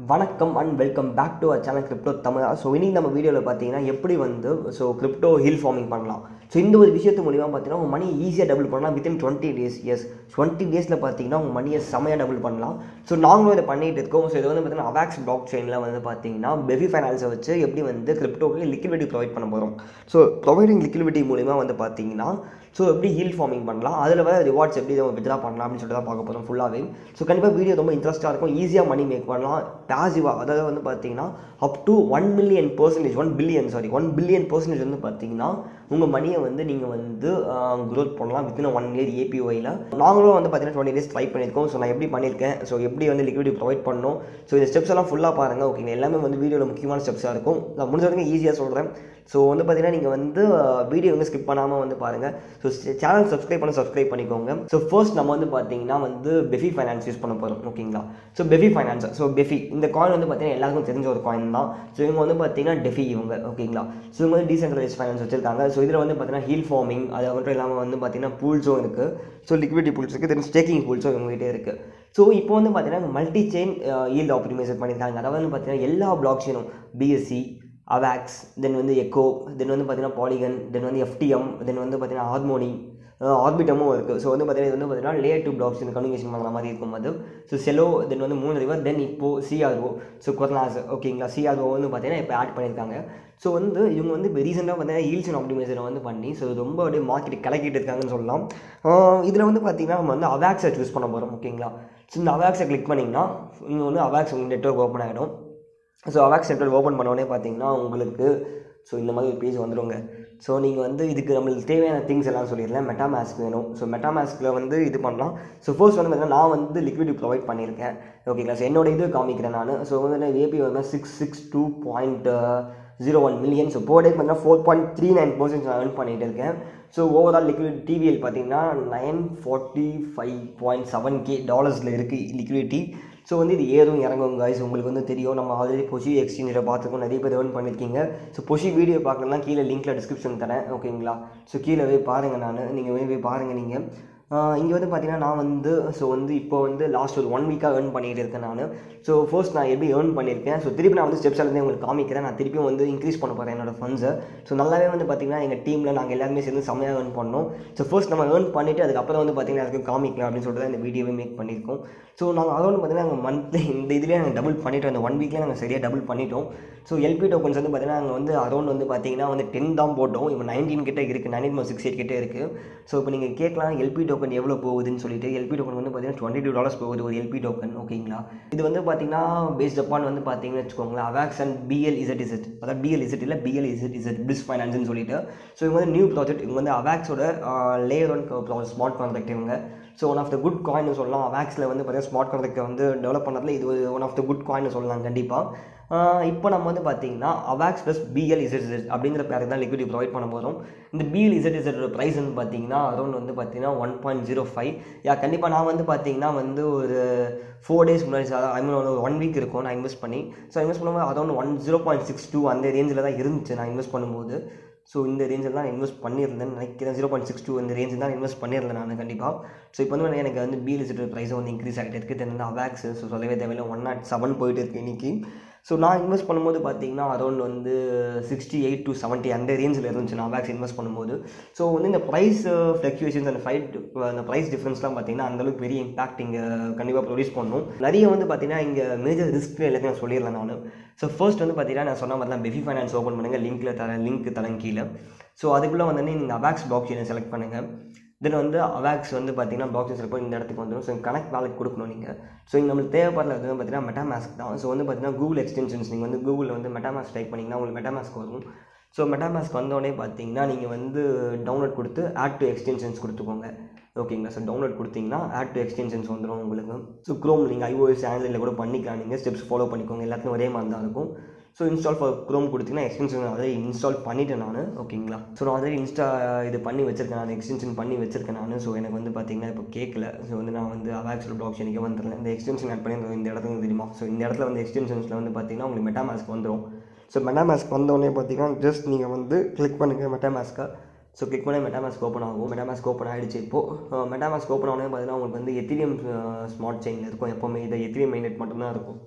வணக்கம் and welcome back to our channel crypto Tamizha so இன்னைக்கு நம்ம வீடியோவில் பார்த்தீங்கன்னா எப்படி வந்து ஸோ கிரிப்டோ ஹில் ஃபார்மிங் பண்ணலாம் ஸோ இந்த ஒரு விஷயத்து மூலிமா பார்த்தீங்கன்னா உங்கள் மணி ஈஸியாக டபுள் பண்ணலாம் within twenty days yes twenty டேஸில் பார்த்தீங்கன்னா உங்கள் மணியை செமையாக டபுள் பண்ணலாம் ஸோ நாங்களும் இதை பண்ணிட்டு இருக்கோம் ஸோ இது வந்து பார்த்தீங்கன்னா அவாக்ஸ் பிளாக் செயினில் வந்து பார்த்தீங்கன்னா பெபி ஃபைனான்ஸை வச்சு எப்படி வந்து கிரிப்டோக்கு லிக்விடிட்டி ப்ரொவைட் பண்ண போகிறோம் ஸோ ப்ரொவைடிங் லிக்விடிட்டி மூலிமா வந்து பார்த்தீங்கன்னா ஸோ எப்படி ஹீல் ஃபார்மிங் பண்ணலாம் அதில் வர ரிவார்ட்ஸ் எப்படி நம்ம வித்ரா பண்ணலாம் அப்படின்னு சொல்லிட்டு தான் பார்க்க போகிறோம் ஃபுல்லாகவே ஸோ கண்டிப்பாக வீடியோ ரொம்ப இன்ட்ரெஸ்ட்டாக இருக்கும் ஈஸியாக மணி மேக் பண்ணலாம் பேசிவாக அதாவது வந்து பார்த்தீங்கன்னா up to one million percentage one billion sorry one billion percentage வந்து பார்த்தீங்கன்னா உங்கள் மணியை வந்து நீங்கள் வந்து க்ரோத் பண்ணலாம் வித்தின் ஒன் இயர் ஏபிஒயில் நாங்களும் வந்து பார்த்தீங்கன்னா டுவெண்ட்டி டேஸ் ட்ரை பண்ணியிருக்கோம் ஸோ நான் எப்படி பண்ணியிருக்கேன் ஸோ எப்படி வந்து லிக்விடி ப்ரொவைட் பண்ணணும் ஸோ இந்த ஸ்டெப்ஸ் எல்லாம் ஃபுல்லாக பாருங்கள் ஓகேங்க எல்லாமே வந்து வீடியோவில் முக்கியமான ஸ்டெப்ஸாக இருக்கும் நான் முடிஞ்ச வரைக்கும் ஈஸியாக சொல்கிறேன் ஸோ வந்து பார்த்தீங்கன்னா நீங்கள் வந்து வீடியோ வந்து ஸ்கிப் பண்ணாமல் வந்து பாருங்கள் ஸோ சேனல் சப்ஸ்கிரைப் பண்ண சப்ஸ்கிரைப் பண்ணிக்கோங்க ஸோ ஃபர்ஸ்ட் நம்ம வந்து பார்த்தீங்கன்னா வந்து பெஃபி ஃபைனான்ஸ் யூஸ் பண்ண போகிறோம் ஓகேங்களா so Pefi Finance so Pefi இந்த காயின் வந்து பார்த்தீங்கன்னா எல்லாருக்கும் தெரிஞ்ச ஒரு காயின் தான் ஸோ இவங்க வந்து பார்த்தீங்கன்னா டெஃபி இவங்க ஓகேங்களா ஸோ இவங்க வந்து டீசென்ட்ரலைஸ் ஃபைனான்ஸ் வச்சிருக்காங்க ஸோ இதில் வந்து பார்த்தீங்கன்னா ஹீல் ஃபார்மிங் அது மட்டும் இல்லாமல் வந்து பார்த்தீங்கன்னா பூல்ஸும் இருக்குது ஸோ லிக்விடிட்டி பூல்ஸ் இருக்குது தென் ஸ்டேக்கிங் பூல்ஸும் இவங்ககிட்ட இருக்குது ஸோ இப்போ வந்து பார்த்தீங்கன்னா மல்டி செயின் ஈல்ட் ஆப்டிமைசர் பண்ணியிருக்காங்க அதாவது வந்து பார்த்தீங்கன்னா எல்லா பிளாக் செயினும் பிஎஸ்சி அவாக்ஸ் தென் வந்து எக்கோ தென் வந்து பார்த்தீங்கன்னா பாலிகன் தென் வந்து எஃப்டிஎம் தென் வந்து பார்த்தீங்கன்னா ஹார்மோனி ஆர்பிட்டமும் இருக்குது ஸோ வந்து பார்த்தீங்கன்னா இது வந்து பார்த்தீங்கன்னா லேயர் டூ பிளாக்ஸ் இந்த கம்யூனிகேஷன் பண்ணுற மாதிரி இருக்கும் அது ஸோ செலோ தென் வந்து மூணு ரிவர் தென் இப்போது சிஆர்ஓ ஸோ கொர்னாஸ் ஓகேங்களா சிஆர்ஓ வந்து பார்த்தீங்கன்னா இப்போ ஆட் பண்ணியிருக்காங்க ஸோ வந்து இவங்க வந்து இப்போ ரீசெண்டாக பார்த்தீங்கன்னா ஈல்சன் ஆப்டிமைசரை வந்து பண்ணி ஸோ ரொம்ப அப்படியே மார்க்கெட் கலக்கிட்டு இருக்காங்கன்னு சொல்லலாம் இதில் வந்து பார்த்தீங்கன்னா நம்ம வந்து அவாக்ஸை சூஸ் பண்ண போகிறோம் ஓகேங்களா ஸோ இந்த அவாக்ஸை கிளிக் பண்ணிங்கன்னா இங்கே வந்து அவாக்ஸ் உங்கள் நெட்ஒர்க் ஓப்பன் ஆகிடும் ஸோ அவாக்ஸ் நெட்ஒர்க் ஓப்பன் பண்ணோடனே பார்த்தீங்கன்னா உங்களுக்கு ஸோ இந்த மாதிரி ஒரு பேஜ் வந்துடுங்க ஸோ நீங்கள் வந்து இதுக்கு நம்மளுக்கு தேவையான திங்ஸ் எல்லாம் சொல்லிடலாம் மெட்டாமாஸ்க் வேணும் ஸோ மெட்டாமாஸ்கில் வந்து இது பண்ணலாம் ஸோ ஃபர்ஸ்ட் வந்து பார்த்தீங்கன்னா நான் வந்து லிக்விடி ப்ரொவைட் பண்ணியிருக்கேன் ஓகேங்களா ஸோ என்னோட இது காமிக்கிறேன் நான் ஸோ வந்து ஏபி வந்து six six two point zero one million so for day பார்த்தீங்கன்னா four point three nine percent நான் ஏர்ன் பண்ணிகிட்டு இருக்கேன் ஸோ ஓவரால் லிக்விட் டிவிஎல் பார்த்தீங்கன்னா nine forty five point seven K டாலர்ஸில் இருக்குது லிக்விடிட்டி ஸோ வந்து இது ஏறும் இறங்கும் காய்ஸ் உங்களுக்கு வந்து தெரியும் நம்ம ஆல்ரெடி பொஷி எக்ஸ்சேஞ்சில் பார்த்துருக்கோம் நிறைய பேர் ஏர்ன் பண்ணியிருக்கீங்க ஸோ பொஷி வீடியோ பார்க்கணும்னா கீழே லிங்க்கில் டிஸ்கிரிப்ஷன் தரேன் ஓகேங்களா ஸோ கீழே போய் பாருங்கள் நான் நீங்கள் போய் போய் பாருங்கள் நீங்கள் இங்கே வந்து பார்த்தீங்கன்னா நான் வந்து ஸோ வந்து இப்போ வந்து லாஸ்ட் ஒரு ஒன் வீக்காக ஏர்ன் பண்ணிகிட்டு இருக்கேன் நான் ஸோ ஃபர்ஸ்ட் நான் எப்படி ஏர்ன் பண்ணியிருக்கேன் ஸோ திருப்பி நான் வந்து ஸ்டெப்ஸ் இருந்து உங்களுக்கு காமிக்கிறேன் நான் திருப்பியும் வந்து இன்க்ரீஸ் பண்ண போகிறேன் என்னோட ஃபண்ட்ஸை ஸோ நல்லாவே வந்து பார்த்தீங்கன்னா எங்கள் டீமில் நாங்கள் எல்லாருமே சேர்ந்து செம்மையாக ஏர்ன் பண்ணோம் ஸோ ஃபர்ஸ்ட் நம்ம ஏர்ன் பண்ணிவிட்டு அதுக்கப்புறம் வந்து பார்த்தீங்கன்னா அதுக்கு காமிக்கலாம் அப்படின்னு சொல்லிட்டு தான் இந்த வீடியோவே மேக் பண்ணியிருக்கோம் ஸோ நாங்கள் அதோடு பார்த்தீங்கன்னா நாங்கள் மந்த்லி இந்த இதுலேயே நாங்கள் டபுள் பண்ணிட்டோம் அந்த ஒன் வீக்லேயே நாங்கள் சரியாக டபுள் பண்ணிட்டோம் ஸோ எல்பி டோக்கன்ஸ் வந்து பார்த்தீங்கன்னா நாங்கள் வந்து அரௌண்ட் வந்து பார்த்தீங்கன்னா வந்து டென் தான் போட்டோம் இப்போ நைன்டீன் கிட்டே இருக்குது நைன்டீன் சிக்ஸ் எயிட் கிட்டே இருக்குது ஸோ இப்போ நீங்கள் கேட்கலாம் எல்பி டோக்கன் எவ்வளோ போகுதுன்னு சொல்லிட்டு எல்பி டோக்கன் வந்து பார்த்தீங்கன்னா டுவெண்ட்டி டூ டாலர்ஸ் போகுது ஒரு எல்பி டோக்கன் ஓகேங்களா இது வந்து பார்த்தீங்கன்னா பேஸ்ட் அப்பான் வந்து பார்த்தீங்கன்னு வச்சுக்கோங்களேன் AVAX and B L Z Z அதாவது பிஎல் இசட் இல்லை பிஎல் இசட் இசட் பிஸ் ஃபைனான்ஸ்னு சொல்லிட்டு ஸோ இவங்க வந்து நியூ ப்ராஜெக்ட் இவங்க வந்து அவாக்ஸோட லேயர் ஒன் ஸ்மார்ட் கான்ட்ராக்ட் இவங்க so one of the good coin சொல்லலாம் அவாக்ஸில் வந்து பார்த்தீங்கன்னா ஸ்மார்ட் கான்ட்ராக்டை வந்து டெவலப் பண்ணதில் இது one of the good coin சொல்லலாம் கண்டிப்பாக இப்போ நம்ம வந்து பார்த்தீங்கன்னா AVAX plus B L Z Z அப்படிங்கிற பேருக்கு தான் லிக்விடி ப்ரொவைட் பண்ண போகிறோம் இந்த பிஎல் இசட் இசட்டோட ப்ரைஸ் வந்து பார்த்தீங்கன்னா அரௌண்ட் வந்து பார்த்தீங்கன்னா one point zero five yeah கண்டிப்பாக நான் வந்து பார்த்தீங்கன்னா வந்து ஒரு ஃபோர் டேஸ் முன்னாடி ஐ மீன் ஒரு ஒன் வீக் இருக்கும் நான் இன்வெஸ்ட் பண்ணி ஸோ இன்வெஸ்ட் பண்ணும்போது around one zero point six two அந்த ரேஞ்சில் தான் இருந்துச்சு நான் இன்வெஸ்ட் பண்ணும்போது ஸோ இந்த ரேஞ்சில் தான் இன்வெஸ்ட் பண்ணியிருந்தேன் நினைக்கிறேன் ஜீரோ பாயிண்ட் சிக்ஸ் டூ இந்த ரேஞ்சில் தான் இன்வெஸ்ட் பண்ணியிருந்தேன் நான் கண்டிப்பாக ஸோ இப்போ வந்து எனக்கு வந்து பிஎல் இசட் ப்ரைஸும் வந்து இன்க்ரீஸ் ஆகிட்டு இருக்குது தென் வந்து அவாக்ஸ் ஸோ சொல்லவே தேவையில்லை ஒன் நாட் செவன் போயிட்டு இருக்குது இன்றைக்கி ஸோ நான் இன்வெஸ்ட் பண்ணும்போது பார்த்தீங்கன்னா அரௌண்ட் வந்து சிக்ஸ்டி எயிட் டு செவன்ட்டி அந்த ரேஞ்சில் இருந்துச்சு நான் வேக்ஸ் இன்வெஸ்ட் பண்ணும்போது ஸோ வந்து இந்த ப்ரைஸ் ஃப்ளக்சுவேஷன்ஸ் அந்த ஃபைட் அந்த ப்ரைஸ் டிஃப்ரென்ஸ்லாம் பார்த்தீங்கன்னா அந்தளவுக்கு பெரிய இம்பாக்ட் இங்கே கண்டிப்பாக ப்ரொடியூஸ் பண்ணும் நிறைய வந்து பார்த்தீங்கன்னா இங்கே மேஜர் ரிஸ்க் எல்லாத்தையும் நான் சொல்லிடலாம் நான் ஸோ ஃபர்ஸ்ட் வந்து பார்த்தீங்கன்னா நான் சொன்ன மாதிரி தான் பெஃபி ஃபைனான்ஸ் ஓப்பன் பண்ணுங்கள் லிங்க்கில் தரேன் லிங்க் தரேன் கீழே ஸோ அதுக்குள்ளே வந்து நீங்கள் அவாக்ஸ் பிளாக் செயினை செலக்ட் பண்ணுங்கள் தென் வந்து அவாக்ஸ் வந்து பார்த்தீங்கன்னா பாக்ஸஸ் செலக்ட் இந்த இடத்துக்கு வந்துடும் ஸோ கனெக்ட் வேலைக்கு கொடுக்கணும் நீங்கள் ஸோ இங்கே நம்மளுக்கு தேவைப்படுறது வந்து பார்த்தீங்கன்னா மெட்டாமாஸ்க் தான் ஸோ வந்து பார்த்தீங்கன்னா கூகுள் எக்ஸ்டென்ஷன்ஸ் நீங்கள் வந்து கூகுளில் வந்து மெட்டாமாஸ்க் டைப் பண்ணிங்கன்னா உங்களுக்கு மெட்டாமாஸ்க் வரும் ஸோ மெட்டாமாஸ்க் வந்தோடனே பார்த்தீங்கன்னா நீங்கள் வந்து டவுன்லோட் கொடுத்து ஆட் டு எக்ஸ்டென்ஷன்ஸ் கொடுத்துக்கோங்க ஓகேங்களா ஸோ டவுன்லோட் கொடுத்தீங்கன்னா ஆட் டு எக்ஸ்டென்ஷன்ஸ் வந்துடும் உங்களுக்கு ஸோ க்ரோம் நீங்கள் ஐஓஎஸ் ஆண்ட்ராய்டில் கூட பண்ணிக்கலாம் நீங்கள் ஸ்டெப்ஸ் ஃபாலோ பண்ணிக்கோங்க எல்லாத்துக்கும் ஒரே மாதிரி தான் இருக்கும் ஸோ இன்ஸ்டால் ஃபார் க்ரோம் கொடுத்தீங்கன்னா எக்ஸ்டென்ஷன் ஆல்ரெடி இன்ஸ்டால் பண்ணிட்டேன் நான் ஓகேங்களா ஸோ நான் ஆல்ரெடி இன்ஸ்டா இது பண்ணி வச்சிருக்கேன் நான் எக்ஸ்டென்ஷன் பண்ணி வச்சிருக்கேன் நான் ஸோ எனக்கு வந்து பார்த்தீங்கன்னா இப்போ கேட்கல ஸோ வந்து நான் வந்து அவாக்ஸில் பிளாக் செயினுக்கு வந்துடுறேன் இந்த எக்ஸ்டென்ஷன் ஆட் பண்ணி இந்த இடத்துக்கு தெரியுமா ஸோ இந்த இடத்துல வந்து எக்ஸ்டென்ஷன்ஸில் வந்து பார்த்தீங்கன்னா உங்களுக்கு மெட்டாமாஸ்க் வந்துடும் ஸோ மெட்டாமாஸ்க் வந்தோடனே பார்த்தீங்கன்னா ஜஸ்ட் நீங்கள் வந்து கிளிக் பண்ணுங்கள் மெட்டாமாஸ்க்கை ஸோ கிளிக் பண்ணி மெட்டாமாஸ்க் ஓப்பன் ஆகும் மெட்டாமாஸ்க் ஓப்பன் ஆகிடுச்சு இப்போது மெட்டாமாஸ்க் ஓப்பன் ஆனே பார்த்தீங்கன்னா உங்களுக்கு வந்து எத்திரியம் ஸ்மார்ட் செயினில் இருக்கும் எப்போவுமே இதை எத்திரியம் மைனெட் மட்டும்தான் இருக்கும்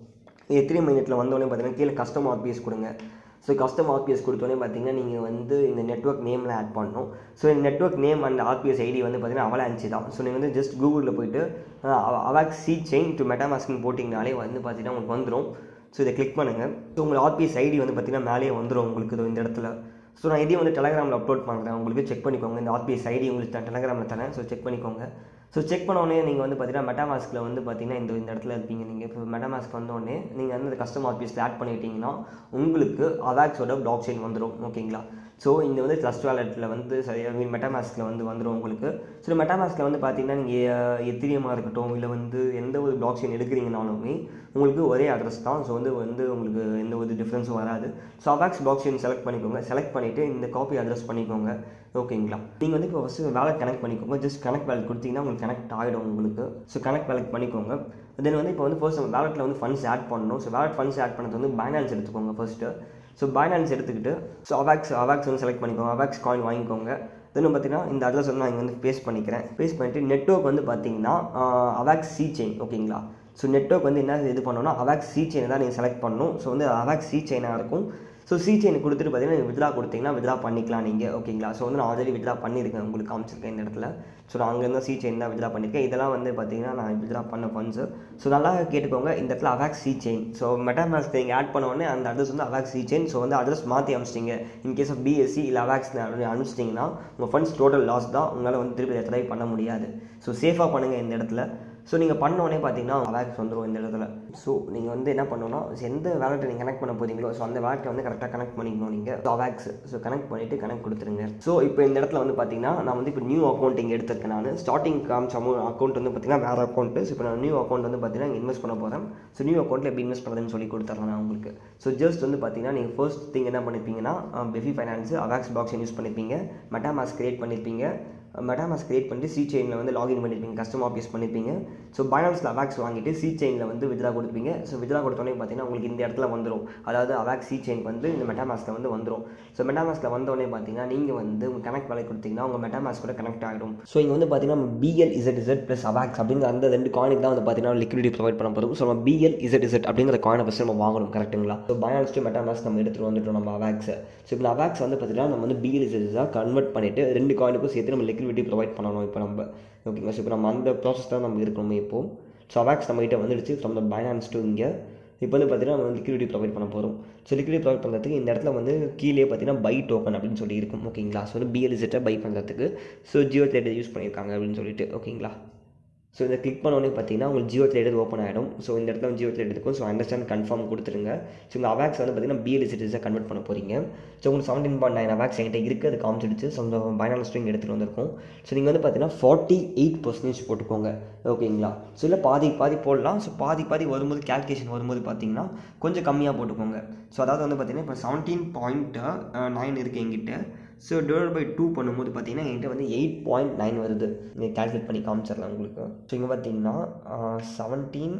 எத்தனை மினிட்ல வந்தோடனே பார்த்தீங்கன்னா கீழே கஸ்டம் ஆர்பிஎஸ் கொடுங்க ஸோ கஸ்டம் ஆர்பிஎஸ் கொடுத்தோடனே பார்த்தீங்கன்னா நீங்கள் வந்து இந்த நெட்ஒர்க் நேமில் ஆட் பண்ணணும் ஸோ இந்த network name and R P C I D வந்து பார்த்தீங்கன்னா அவலான்ச்சி தான் ஸோ நீங்கள் வந்து ஜஸ்ட் கூகுளில் போயிட்டு அவாக் சி செயின் டு மெட்டாமாஸ்க்னு போட்டிங்கனாலே வந்து பார்த்தீங்கன்னா உங்களுக்கு வந்துடும் ஸோ இதை கிளிக் பண்ணுங்கள் ஸோ உங்கள் ஆர்பிஎஸ் ஐடி வந்து பார்த்தீங்கன்னா மேலேயே வந்துடும் உங்களுக்கு இதோ இந்த இடத்துல ஸோ நான் இதையும் வந்து டெலகிராமில் அப்லோட் பண்ணுறேன் உங்களுக்கு செக் பண்ணிக்கோங்க இந்த ஆர்பிஎஸ் ஐடி உங்களுக்கு நான் டெலகிராமில் தரேன் ஸோ செக் பண்ணிக்கோங்க ஸோ செக் பண்ணோடனே நீங்கள் வந்து பார்த்தீங்கன்னா மெட்டாமாஸ்கில் வந்து பார்த்தீங்கன்னா இந்த இந்த இடத்துல இருப்பீங்க நீங்கள் இப்போ மெட்டாமாஸ்க் வந்தோடனே நீங்கள் வந்து இந்த கஸ்டம் ஆர்பிஎஸ்ல ஆட் பண்ணிட்டீங்கன்னா உங்களுக்கு அவாக்ஸோட பிளாக் செயின் வந்துடும் ஓகேங்களா ஸோ இந்த வந்து ட்ரஸ்ட் வேலெட்டில் வந்து சரியா மீன் மெட்டாமாஸ்கில் வந்து வந்துடும் உங்களுக்கு ஸோ மெட்டாமாஸ்கில் வந்து பார்த்தீங்கன்னா நீங்கள் எத்திரியமாக இருக்கட்டும் இல்லை வந்து எந்த ஒரு பிளாக் செயின் எடுக்கிறீங்கனாலுமே உங்களுக்கு ஒரே அட்ரஸ் தான் ஸோ வந்து வந்து உங்களுக்கு எந்த ஒரு டிஃப்ரென்ஸும் வராது so AVAX block chain select பண்ணிக்கோங்க செலக்ட் பண்ணிவிட்டு இந்த காப்பி அட்ரஸ் பண்ணிக்கோங்க ஓகேங்களா நீங்கள் வந்து இப்போ ஃபஸ்ட்டு வேலட் கனெக்ட் பண்ணிக்கோங்க ஜஸ்ட் கனெக்ட் வேலட் கொடுத்தீங்கன்னா உங்களுக்கு கனெக்ட் ஆகிடும் உங்களுக்கு ஸோ கனெக்ட் வேலட் பண்ணிக்கோங்க தென் வந்து இப்போ வந்து ஃபர்ஸ்ட் நம்ம வேலட்டில் வந்து ஃபண்ட்ஸ் ஆட் பண்ணணும் ஸோ வேலட் ஃபண்ட்ஸ் ஆட் பண்ணது வந்து பைனான்ஸ் எடுத்துக்கோங்க ஃபஸ்ட்டு ஸோ பைனான்ஸ் எடுத்துக்கிட்டு ஸோ அவாக்ஸ் அவாக்ஸ் வந்து செலக்ட் பண்ணிக்கோங்க அவாக்ஸ் காயின் வாங்கிக்கோங்க தென் பார்த்தீங்கன்னா இந்த அட்ரஸ் வந்து நான் இங்கே வந்து பேஸ்ட் பண்ணிக்கிறேன் பேஸ்ட் பண்ணிட்டு நெட்ஒர்க் வந்து பார்த்தீங்கன்னா அவாக்ஸ் சி செயின் ஓகேங்களா ஸோ நெட்ஒர்க் வந்து என்ன இது பண்ணணும்னா அவாக்ஸ் சி செயினை தான் நீங்கள் செலக்ட் பண்ணணும் ஸோ வந்து அவாக்ஸ் சி செயினாக இருக்கும் ஸோ சி செயின் கொடுத்துட்டு பார்த்தீங்கன்னா நீங்கள் வித்ரா கொடுத்தீங்கன்னா வித்ரா பண்ணிக்கலாம் நீங்கள் ஓகேங்களா ஸோ வந்து நான் ஆல்ரெடி வித்ரா பண்ணியிருக்கேன் உங்களுக்கு காமிச்சிருக்கேன் இந்த இடத்துல ஸோ நான் அங்கேருந்து சி செயின் தான் வித்ரா பண்ணியிருக்கேன் இதெல்லாம் வந்து பார்த்தீங்கன்னா நான் வித்ரா பண்ண ஃபண்ட்ஸு ஸோ நல்லா கேட்டுக்கோங்க இந்த இடத்துல AVAX C chain so MetaMask நீங்கள் ஆட் பண்ண உடனே அந்த அட்ரஸ் வந்து அவாக்ஸ் சி செயின் ஸோ வந்து அட்ரஸ் மாற்றி அனுப்பிச்சிட்டிங்க இன்கேஸ் ஆஃப் பிஎஸ்சி இல்லை அவாக்ஸ் அனுப்பிச்சிட்டிங்கன்னா உங்கள் ஃபண்ட்ஸ் டோட்டல் லாஸ் தான் உங்களால் வந்து திருப்பி ட்ரை பண்ண முடியாது ஸோ சேஃபாக பண்ணுங்கள் இந்த இடத்துல ஸோ நீங்கள் பண்ணோடனே பார்த்தீங்கன்னா வேலட் வந்துடும் இந்த இடத்துல ஸோ நீங்கள் வந்து என்ன பண்ணணும்னா எந்த வேலட்டை நீங்கள் கனெக்ட் பண்ண போகிறீங்களோ ஸோ அந்த வேலட்டை வந்து கரெக்டாக கனெக்ட் பண்ணிக்கணும் நீங்கள் ஸோ அவாக்ஸ் ஸோ கனெக்ட் பண்ணிவிட்டு கனெக்ட் கொடுத்துருங்க ஸோ இப்போ இந்த இடத்துல வந்து பார்த்தீங்கன்னா நான் வந்து இப்போ நியூ அக்கௌண்ட் இங்கே எடுத்திருக்கேன் நான் ஸ்டார்டிங் காமிச்ச அக்கௌண்ட் வந்து பார்த்தீங்கன்னா வேறு அக்கௌண்ட்டு ஸோ இப்போ நான் நியூ அக்கௌண்ட் வந்து பார்த்தீங்கன்னா இன்வெஸ்ட் பண்ண போகிறேன் ஸோ நியூ அக்கௌண்ட்டில் எப்படி இன்வெஸ்ட் பண்ணுறதுன்னு சொல்லி கொடுத்துட்றேன் நான் உங்களுக்கு ஸோ ஜஸ்ட் வந்து பார்த்தீங்கன்னா நீங்கள் ஃபர்ஸ்ட் திங் என்ன பண்ணிருப்பீங்கன்னா Pefi Finance AVAX box use பண்ணியிருப்பீங்க மெட்டாமாஸ் கிரியேட் பண்ணியிருப்பீங்க மெட்டாமாஸ் கிரியேட் பண்ணிட்டு சி செயினில் வந்து லாகின் பண்ணியிருப்பீங்க கஸ்டம் ஆஃபீஸ் பண்ணியிருப்பீங்க ஸோ பைனான்ஸில் அவாக்ஸ் வாங்கிட்டு சி செயினில் வந்து வித்ரா கொடுப்பீங்க ஸோ வித்ரா கொடுத்தோன்னே பார்த்தீங்கன்னா உங்களுக்கு இந்த இடத்துல வந்துடும் அதாவது அவாக்ஸ் சி செயின் வந்து இந்த மெட்டாமாஸ்கில் வந்து வந்துடும் ஸோ மெட்டாமாஸ்கில் வந்தோடனே பார்த்தீங்கன்னா நீங்கள் வந்து உங்கள் கனெக்ட் வேலை கொடுத்தீங்கன்னா உங்கள் மெட்டாமாஸ் கூட கனெக்ட் ஆகிடும் ஸோ இங்கே வந்து பார்த்தீங்கன்னா B L Z Z plus AVAX அப்படிங்கிற அந்த ரெண்டு காயினுக்கு தான் வந்து பார்த்தீங்கன்னா லிக்விடிட்டி ப்ரொவைட் பண்ண போகிறோம் ஸோ நம்ம பிஎல் இசட் இசட் அப்படிங்கிற காயினை ஃபஸ்ட்டு நம்ம வாங்கணும் கரெக்ட்டுங்களா ஸோ பைனான்ஸ் டு மெட்டாமாஸ் நம்ம எடுத்துகிட்டு வந்துட்டோம் நம்ம அவாக்ஸை ஸோ இப்போ அவாக்ஸ் வந்து பார்த்தீங்கன்னா நம்ம வந்து பிஎல் இசட் இசட்டாக கன்வெர்ட் பண்ணிவிட்டு ரெண்டு காயினுக்கும் சேர்த்து நம்ம லிக்விடிட்டி ப்ரொவைட் பண்ணணும் இப்போ நம்ம ஓகேங்களா ஸோ இப்போ நம்ம அந்த ப்ராசஸ் தான் நம்ம இருக்கணுமே இப்போது ஸோ அவாக்ஸ் நம்ம கிட்ட வந்துடுச்சு ஃப்ரம் த பைனான்ஸ் டு இங்கே இப்போ வந்து பார்த்தீங்கன்னா நம்ம லிக்விடிட்டி ப்ரொவைட் பண்ண போகிறோம் ஸோ லிக்விடிட்டி ப்ரொவைட் பண்ணுறதுக்கு இந்த இடத்துல வந்து கீழே பார்த்தீங்கன்னா பை டோக்கன் அப்படின்னு சொல்லி இருக்கும் ஓகேங்களா ஸோ வந்து பிஎல்இசெட்டை பை பண்ணுறதுக்கு ஸோ ஜியோ ட்ரேடர் யூஸ் பண்ணியிருக்காங்க அப்படின்னு சொல்லிட்டு ஓகேங்களா ஸோ இதை கிளிக் பண்ணோடனே பார்த்தீங்கன்னா உங்களுக்கு ஜியோ ட்ரேடர் ஓப்பன் ஆகிடும் ஸோ இந்த இடத்துல வந்து ஜியோ ட்ரேடர் இருக்கும் ஸோ அண்டர்ஸ்டாண்ட் கன்ஃபார்ம் கொடுத்துருங்க ஸோ இந்த அவாக்ஸ் வந்து பார்த்தீங்கன்னா பிஎல்இசெட்டிஸை கன்வெர்ட் பண்ண போகிறீங்க ஸோ உங்களுக்கு செவன்டீன் பாயிண்ட் நைன் அவாக்ஸ் என்கிட்ட இருக்குது அது காமிச்சிடுச்சு ஸோ அந்த பைனான்ஸ் ஸ்ட்ரிங் எடுத்துகிட்டு வந்திருக்கும் ஸோ நீங்கள் வந்து பார்த்தீங்கன்னா ஃபார்ட்டி எயிட் பர்சன்டேஜ் போட்டுக்கோங்க ஓகேங்களா ஸோ இல்லை பாதி பாதி போடலாம் ஸோ பாதி பாதி வரும்போது கேல்குலேஷன் வரும்போது பார்த்தீங்கன்னா கொஞ்சம் கம்மியாக போட்டுக்கோங்க ஸோ அதாவது வந்து பார்த்தீங்கன்னா இப்போ செவன்டீன் பாயிண்ட் நைன் இருக்குது எங்கிட்ட ஸோ டிவைட் பை டூ பண்ணும்போது பார்த்தீங்கன்னா என்கிட்ட வந்து எயிட் பாயிண்ட் நைன் வருது நீங்கள் கால்குலேட் பண்ணி காமிச்சிடலாம் உங்களுக்கு ஸோ இங்கே பார்த்தீங்கன்னா செவன்டீன்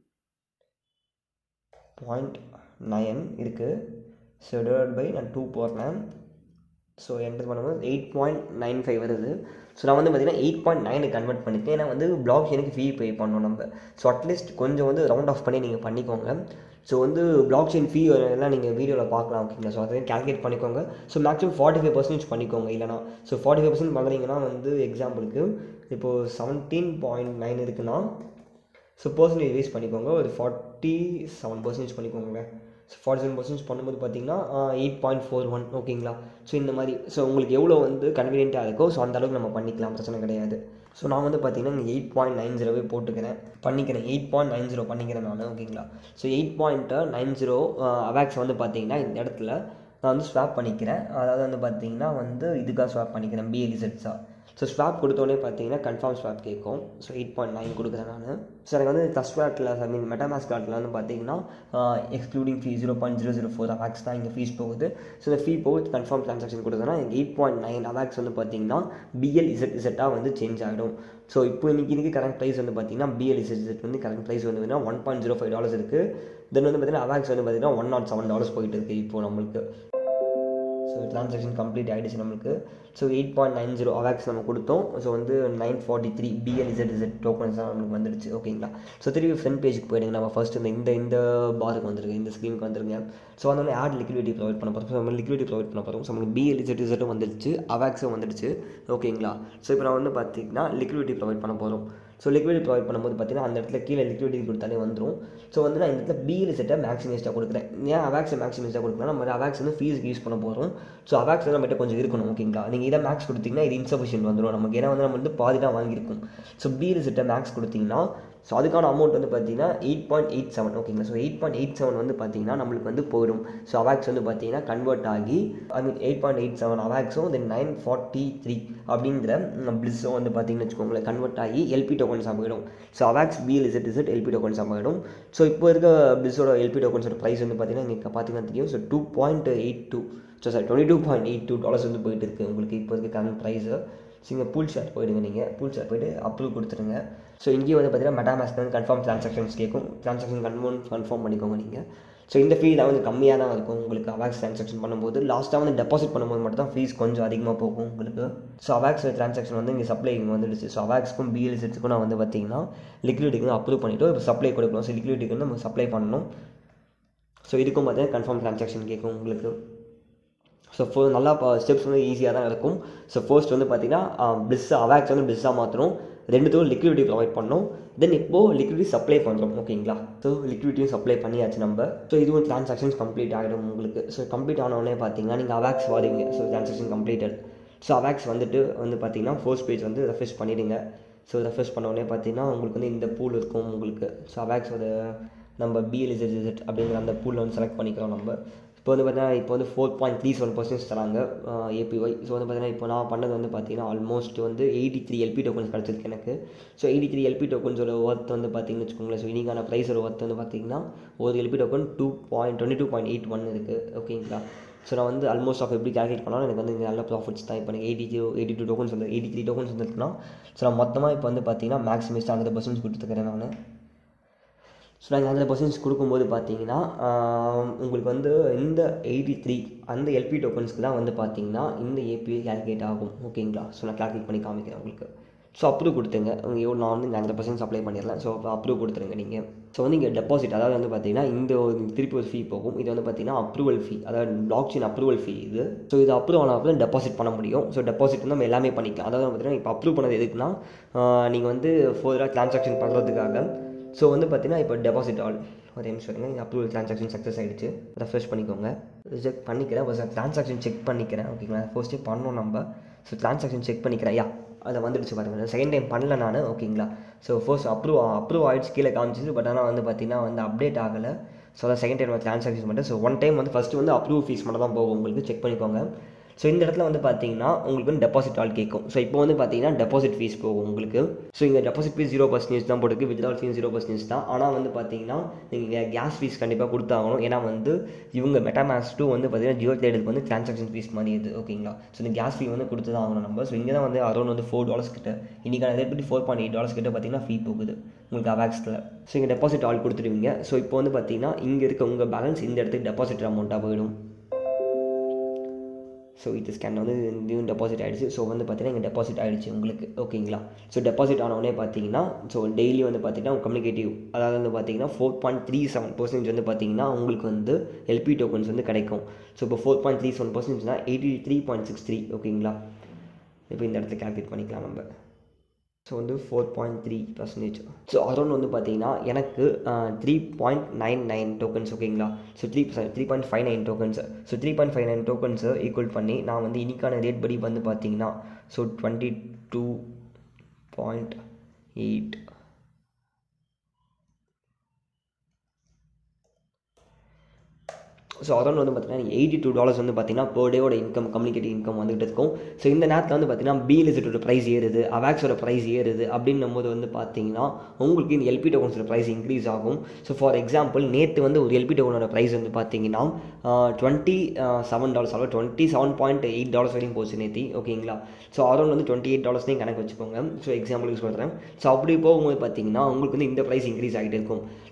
பாயிண்ட் நைன் இருக்குது ஸோ டிவைட் பை நான் டூ போடுறேன் ஸோ என்டர் பண்ணும்போது எயிட் பாயிண்ட் நைன் ஃபைவ் வருது ஸோ நான் வந்து பார்த்தீங்கன்னா எயிட் பாயிண்ட் நைனுக்கு கன்வெர்ட் பண்ணிட்டேன் ஏன்னா வந்து பிளாக் எனக்கு ஃபீ பே பண்ணணும் நம்ம ஸோ அட்லீஸ்ட் கொஞ்சம் வந்து ரவுண்ட் ஆஃப் பண்ணி நீங்கள் பண்ணிக்கோங்க ஸோ வந்து பிளாக் செயின் ஃபீ எல்லாம் நீங்கள் வீடியோவில் பார்க்கலாம் ஓகேங்களா ஸோ அதையும் கால்குலேட் பண்ணிக்கோங்க so maximum forty five percentage பண்ணிக்கோங்க இல்லைனா ஸோ ஃபார்ட்டி ஃபைவ் பர்சன்ட் பண்ணுறீங்கன்னா வந்து எக்ஸாம்பிளுக்கு இப்போது செவன்டீன் பாயிண்ட் நைன் இருக்குன்னா ஸோ பர்சன்டேஜ் வைஸ் பண்ணிக்கோங்க ஒரு ஃபார்ட்டி செவன் பர்சன்டேஜ் பண்ணிக்கோங்க ஸோ ஃபார்ட்டி செவன் பர்சன்டேஜ் பண்ணும்போது பார்த்தீங்கன்னா எயிட் பாயிண்ட் ஃபோர் ஒன் ஓகேங்களா ஸோ இந்த மாதிரி ஸோ உங்களுக்கு எவ்வளோ வந்து கன்வீனியண்ட்டாக இருக்கோ ஸோ அந்த அளவுக்கு நம்ம பண்ணிக்கலாம் பிரச்சனை கிடையாது ஸோ நான் வந்து பார்த்தீங்கன்னா இங்கே எயிட் பாயிண்ட் நைன் ஜீரோவே போட்டுக்கிறேன் பண்ணிக்கிறேன் எயிட் பாயிண்ட் நைன் ஜீரோ பண்ணிக்கிறேன் நான் ஓகேங்களா so eight point nine zero AVAX வந்து பார்த்தீங்கன்னா இந்த இடத்துல நான் வந்து ஸ்வாப் பண்ணிக்கிறேன் அதாவது வந்து பார்த்தீங்கன்னா வந்து இதுக்காக ஸ்வாப் பண்ணிக்கிறேன் பிஎலிசெட்ஸாக ஸோ ஸ்வாப் கொடுத்தோடனே பார்த்தீங்கன்னா கன்ஃபார்ம் ஸ்வாப் கேட்கும் ஸோ எயிட் பாயிண்ட் நைன் கொடுக்குறேன் நான் ஸோ எனக்கு வந்து ட்ரஸ்ட் வேட்டில் ஐ மீன் மெட்டாமாஸ் கார்ட்டில் வந்து பார்த்தீங்கன்னா excluding fee zero point zero zero four AVAX தான் இங்கே ஃபீஸ் போகுது ஸோ இந்த ஃபீ போகுது கன்ஃபார்ம் ட்ரான்சாக்ஷன் கொடுத்ததுன்னா எனக்கு எயிட் பாயிண்ட் நைன் அவாக்ஸ் வந்து பார்த்தீங்கன்னா பிஎல் இசட் இசட்டாக வந்து சேஞ்ச் ஆகிடும் ஸோ இப்போ இன்றைக்கி இன்றைக்கி கரண்ட் ப்ரைஸ் வந்து பார்த்தீங்கன்னா பிஎல் இசட் இசட் வந்து கரண்ட் ப்ரைஸ் வந்து பார்த்தீங்கன்னா one point zero five dollars இருக்குது தென் வந்து பார்த்தீங்கன்னா அவாக்ஸ் வந்து பார்த்தீங்கன்னா ஒன் நாட் செவன் டாலர்ஸ் போயிட்டு இருக்குது இப்போ நம்மளுக்கு ஸோ ஸோ ட்ரான்சாக்ஷன் கம்ப்ளீட் ஆகிடுச்சு நம்மளுக்கு so eight point nine zero AVAX நம்ம கொடுத்தோம் ஸோ வந்து nine forty three B L Z Z tokens தான் நம்மளுக்கு வந்துடுச்சு ஓகேங்களா ஸோ திருப்பி ஃப்ரண்ட் பேஜுக்கு போயிடுங்க நம்ம ஃபஸ்ட் இந்த இந்த இந்த பாருக்கு வந்துருங்க இந்த ஸ்க்ரீனுக்கு வந்துருங்க ஸோ வந்தோடனே ஆட் லிக்விடிட்டி ப்ரொவைட் பண்ண போகிறோம் ஸோ நம்ம லிக்விடிட்டி ப்ரொவைட் பண்ண போகிறோம் ஸோ நமக்கு பிஎல்இசட் இசட்டும் வந்துடுச்சு அவாக்ஸும் வந்துடுச்சு ஓகேங்களா ஸோ இப்போ நான் வந்து பார்த்தீங்கன்னா லிக்விடிட்டி ப்ரொவைட் பண்ண போகிறோம் ஸோ லிக்விடிட்டி ப்ரொவைட் பண்ணும்போது பார்த்தீங்கன்னா அந்த இடத்துல கீழே லிக்விடிட்டி கொடுத்தாலே வந்துடும் ஸோ வந்து நான் இந்த இடத்துல பிஎல் செட்டை மேக்ஸிமைஸ்டாக கொடுக்குறேன் ஏன் அவாக்ஸை மேக்ஸிமைஸ்டாக கொடுக்குறேன் நம்ம அவாக்ஸ் வந்து ஃபீஸுக்கு யூஸ் பண்ண போகிறோம் ஸோ அவாக்ஸ் வந்து நம்மகிட்ட கொஞ்சம் இருக்கணும் ஓகேங்களா நீங்கள் இதை மேக்ஸ் கொடுத்தீங்கன்னா இது இன்சஃபிஷியன்ட் வந்துடும் நமக்கு ஏன்னா வந்து நம்ம வந்து பாதி தான் வாங்கியிருக்கோம் ஸோ பிஎல் செட்டை மேக்ஸ் கொடுத்தீங்கன்னா ஸோ அதுக்கான அமௌண்ட் வந்து பார்த்தீங்கன்னா எயிட் பாயிண்ட் எயிட் செவன் ஓகேங்களா so eight point eight seven வந்து பார்த்தீங்கன்னா நம்மளுக்கு வந்து போயிடும் ஸோ அவாக்ஸ் வந்து பார்த்தீங்கன்னா கன்வெர்ட் ஆகி I mean eight point eight seven அவாக்ஸும் தென் நைன் ஃபார்ட்டி த்ரீ அப்படிங்கிற பிளிஸும் வந்து பார்த்தீங்கன்னு வச்சுக்கோங்களேன் கன்வெர்ட் ஆகி எல்பி டோக்கன்ஸாக போயிடும் so AVAX PL Z Z LP டோக்கன்ஸாக போயிடும் ஸோ இப்போ இருக்க பிளிஸோட எல்பி டோக்கன்ஸோட ப்ரைஸ் வந்து பார்த்தீங்கன்னா இங்கே பார்த்தீங்கன்னா தெரியும் so two point eight two so sir twenty two point eight two dollars வந்து போயிட்டு இருக்குது உங்களுக்கு இப்போ இருக்க கரண்ட் ப்ரைஸு ஸோ இங்கே பூல் ஷேர் போயிடுங்க நீங்கள் பூல் ஷேர் போயிட்டு அப்ரூவ் கொடுத்துருங்க ஸோ இங்கேயே வந்து பார்த்தீங்கன்னா மெட்டாமேஸ்க் வந்து கன்ஃபார்ம் ட்ரான்சாக்ஷன்ஸ் கேட்கும் ட்ரான்சாக்ஷன் கன்ஃபார்ம் கன்ஃபார்ம் பண்ணிக்கோங்க நீங்கள் ஸோ இந்த ஃபீ தான் வந்து கம்மியாக தான் இருக்கும் உங்களுக்கு அவாக்ஸ் ட்ரான்சாக்ஷன் பண்ணும்போது லாஸ்ட்டாக வந்து டெபாசிட் பண்ணும்போது மட்டும் தான் ஃபீஸ் கொஞ்சம் அதிகமாக போகும் உங்களுக்கு ஸோ அவாக்ஸ் ட்ரான்சாக்ஷன் வந்து இங்கே சப்ளை இங்கே வந்துடுச்சு ஸோ அவாக்ஸ்க்கும் பிஎல்எஸ்க்கும் நான் வந்து பார்த்தீங்கன்னா லிக்விடிட்டிக்கு அப்ரூவ் பண்ணிவிட்டு இப்போ சப்ளை கொடுக்கணும் ஸோ லிக்விடிட்டிக்கு வந்து நம்ம சப்ளை பண்ணணும் ஸோ இதுக்கும் பார்த்தீங்கன்னா கன்ஃபார்ம் ட்ரான்சாக்ஷன் கேட்கும் உங்களுக்கு ஸோ ஃபோ நல்லா ஸ்டெப்ஸ் வந்து ஈஸியாக தான் இருக்கும் ஸோ ஃபர்ஸ்ட் வந்து பார்த்தீங்கன்னா பிளிஸ் அவாக்ஸ் வந்து பிளிஸ்ஸாக மாற்றணும் ரெண்டுத்துக்கும் லிக்விடிட்டி ப்ரொவைட் பண்ணோம் தென் இப்போது லிக்விடிட்டி சப்ளை பண்ணுறோம் ஓகேங்களா ஸோ லிக்விடிட்டியும் சப்ளை பண்ணியாச்சு நம்ம ஸோ இதுவும் ட்ரான்சாக்ஷன்ஸ் கம்ப்ளீட் ஆகிடும் உங்களுக்கு ஸோ கம்ப்ளீட் ஆனவுடனே பார்த்தீங்கன்னா நீங்கள் அவாக்ஸ் வாரீங்க so transaction completed so AVAX வந்துட்டு வந்து பார்த்தீங்கன்னா ஃபர்ஸ்ட் பேஜ் வந்து ரெஃப்ரெஷ் பண்ணிவிடுங்க ஸோ ரெஃப்ரெஷ் பண்ண உடனே பார்த்தீங்கன்னா உங்களுக்கு வந்து இந்த பூல் இருக்கும் உங்களுக்கு ஸோ அவாக்ஸோட நம்ம பிஎல்இசட் அப்படிங்கிற அந்த பூலில் வந்து செலக்ட் பண்ணிக்கிறோம் நம்ம இப்போ வந்து பார்த்தீங்கன்னா இப்போ வந்து four point three seven percentage தராங்க ஏபிஒய் ஸோ வந்து பார்த்தீங்கன்னா இப்போ நான் பண்ணது வந்து பார்த்தீங்கன்னா ஆல்மோஸ்ட் வந்து எயிட்டி த்ரீ எல்பி டோக்கன்ஸ் கிடச்சிருக்கு எனக்கு ஸோ எயிட்டி த்ரீ எல்பி டோக்கன்ஸோட ஒர்த் வந்து பார்த்தீங்கன்னு வச்சுக்கோங்களேன் ஸோ இன்றைக்கான ப்ரைஸோட ஒர்த் வந்து பார்த்தீங்கன்னா ஒரு LP token two point twenty two point eight one இருக்குது ஓகேங்களா ஸோ நான் வந்து ஆல்மோஸ்ட் ஆஃப் எப்படி கேல்குலேட் பண்ணாலும் எனக்கு வந்து இங்கே நல்ல ப்ராஃபிட்ஸ் தான் இப்போ எனக்கு eighty two eighty two tokens வந்து எயிட்டி த்ரீ டோக்கன்ஸ் வந்துருக்குன்னா ஸோ நான் மொத்தமாக இப்போ வந்து பார்த்தீங்கன்னா மேக்ஸிமிஸ்ட் ஹண்ட்ரட் பர்சன்ட் கொடுத்துக்கிறேன் நான் ஸோ நாங்கள் ஹண்ட்ரட் பர்சன்ட் கொடுக்கும்போது பார்த்தீங்கன்னா உங்களுக்கு வந்து இந்த எயிட்டி த்ரீ அந்த எல்பி டோக்கன்ஸ்க்கு தான் வந்து பார்த்தீங்கன்னா இந்த ஏபிஐ கேல்குலேட் ஆகும் ஓகேங்களா ஸோ நான் கேல்குலேட் பண்ணி காமிக்கிறேன் உங்களுக்கு ஸோ அப்ரூவ் கொடுத்துங்க உங்கள் எவ்வளோ நான் வந்து ஹண்ட்ரட் பர்சன்ட் சப்ளை பண்ணிடலாம் ஸோ அப்ரூவ் கொடுத்துருங்க நீங்கள் ஸோ வந்து இங்கே டெபாசிட் அதாவது வந்து பார்த்தீங்கன்னா இந்த ஒரு திருப்பி ஒரு ஃபீ போகும் இது வந்து பார்த்தீங்கன்னா அப்ரூவல் ஃபீ அதாவது பிளாக் செயின் அப்ரூவல் ஃபீ இது ஸோ இது அப்ரூவ் ஆனால் தான் டெபாசிட் பண்ண முடியும் ஸோ டெபாசிட் வந்து நம்ம எல்லாமே பண்ணிக்கலாம் அதாவது பார்த்தீங்கன்னா இப்போ அப்ரூவ் பண்ணது எதுக்குன்னா நீங்கள் வந்து ஃபர்தராக ட்ரான்சாக்ஷன் பண்ணுறதுக்காக ஸோ வந்து பார்த்தீங்கன்னா இப்போ டெபாசிட் ஆல் ஒரு நிமிஷம் இருங்க இந்த அப்ரூவல் ட்ரான்சாக்ஷன் சக்ஸஸ் ஆகிடுச்சு ரெஃப்ரெஷ் பண்ணிக்கோங்க செக் பண்ணிக்கிறேன் ஃபஸ்ட் ட்ரான்சாக்ஷன் செக் பண்ணிக்கிறேன் ஓகேங்களா ஃபர்ஸ்ட்டே பண்ணோம் நம்ம ஸோ ட்ரான்சாக்ஷன் செக் பண்ணிக்கிறேன் யா அதை வந்துடுச்சு பாருங்கள் செகண்ட் டைம் பண்ணல நான் ஓகேங்களா ஸோ ஃபர்ஸ்ட் அப்ரூவ் அப்ரூவ் ஆகிடுச்சு கீழே காமிச்சிச்சு பட் ஆனால் வந்து பார்த்தீங்கன்னா வந்து அப்டேட் ஆகலை ஸோ அதான் செகண்ட் டைம் ட்ரான்சாக்ஷன் பண்ணிட்டு ஸோ ஒன் டைம் வந்து ஃபஸ்ட்டு வந்து அப்ரூவ் ஃபீஸ் மட்டும் தான் போகும் உங்களுக்கு செக் பண்ணிக்கோங்க ஸோ இந்த இடத்துல வந்து பார்த்தீங்கன்னா உங்களுக்கு வந்து டெபாசிட் ஆல் கேட்கும் ஸோ இப்போ வந்து பார்த்தீங்கன்னா டெபாசிட் ஃபீஸ் போகும் உங்களுக்கு ஸோ இங்கே டெபாசிட் ஃபீஸ் ஜீரோ பர்சன்டேஜ் தான் போட்டுருக்கு வித்ட்ரால் ஃபீஸ் ஜீரோ பர்சன்டேஜ் தான் ஆனால் வந்து பார்த்தீங்கன்னா நீங்கள் கேஸ் ஃபீஸ் கண்டிப்பாக கொடுத்தாகணும் ஏன்னா வந்து இவங்க மெட்டாமேக்ஸ் டூ வந்து பார்த்தீங்கன்னா ஜியோ தேடலுக்கு வந்து ட்ரான்சாக்ஷன் ஃபீஸ் மாதிரி இது ஓகேங்களா ஸோ இந்த கேஸ் ஃபீ வந்து கொடுத்து தான் ஆகணும் நம்ம ஸோ இங்கே தான் வந்து அரௌண்ட் வந்து ஃபோர் டாலர்ஸ் கிட்ட இன்றைக்கான ரேட் பற்றி ஃபோர் பாயிண்ட் எயிட் டாலர்ஸ் கிட்ட பார்த்தீங்கன்னா ஃபீ போகுது உங்களுக்கு அவாக்ஸில் ஸோ இங்கே டெபாசிட் ஆல் கொடுத்துருவீங்க ஸோ இப்போ வந்து பார்த்தீங்கன்னா இங்கே இருக்க உங்கள் பேலன்ஸ் இந்த இடத்துக்கு டெபாசிட் அமௌண்ட்டாக போயிடும் ஸோ இது ஸ்கேன் வந்து இதுவும் டெபாசிட் ஆகிடுச்சு ஸோ வந்து பார்த்தீங்கன்னா இங்கே டெபாசிட் ஆகிடுச்சு உங்களுக்கு ஓகேங்களா ஸோ டெபாசிட் ஆனவுடனே பார்த்தீங்கன்னா ஸோ டெய்லி வந்து பார்த்தீங்கன்னா கம்யூனிகேட்டிவ் அதாவது வந்து பார்த்தீங்கன்னா four point three seven percentage வந்து பார்த்தீங்கன்னா உங்களுக்கு வந்து எல்பி டோக்கன்ஸ் வந்து கிடைக்கும் ஸோ இப்போ ஃபோர் பாயிண்ட் த்ரீ செவன் பர்சன்டேஜ்னா eighty three point six three ஓகேங்களா இப்போ இந்த இடத்துல கேல்குலேட் பண்ணிக்கலாம் நம்ம ஸோ வந்து four point three percentage so around வந்து பார்த்தீங்கன்னா எனக்கு three point nine nine tokens ஓகேங்களா so three three point five nine tokens so three point five nine டோக்கன்ஸை ஈக்குவல் பண்ணி நான் வந்து இன்னைக்கான ரேட் படி வந்து பார்த்தீங்கன்னா so twenty two point eight so around வந்து பார்த்தீங்கன்னா எயிட்டி டூ டாலர்ஸ் வந்து பார்த்தீங்கன்னா per டேவோட இன்கம் கம்யூனிகேட்டிவ் இன்கம் வந்துகிட்டு இருக்கும் ஸோ இந்த நேரத்தில் வந்து பார்த்தீங்கன்னா பிஎல்எஸ்டோட ப்ரைஸ் ஏறுது அவாக்ஸோட ப்ரைஸ் ஏறுது அப்படின்னும் போது வந்து பார்த்தீங்கன்னா உங்களுக்கு இந்த எல்பி டோக்கன்ஸோட ப்ரைஸ் இன்க்ரீஸ் ஆகும் ஸோ ஃபார் எக்ஸாம்பிள் நேற்று வந்து ஒரு எல்பி டோக்கனோட ப்ரைஸ் வந்து பார்த்தீங்கன்னா டுவெண்ட்டி செவன் டாலர்ஸ் அதாவது twenty seven point eight dollars வரையும் போச்சு நேற்று ஓகேங்களா ஸோ அரௌண்ட் வந்து டுவெண்ட்டி எயிட் டாலர்ஸ்னையும் கணக்கு வச்சுக்கோங்க ஸோ எக்ஸாம்பிளுக்கு சொல்கிறேன் ஸோ அப்படி போகும்போது பார்த்தீங்கன்னா உங்களுக்கு வந்து இந்த ப்ரைஸ் இன்க்ரீஸ் ஆகிட்டு இருக்கும்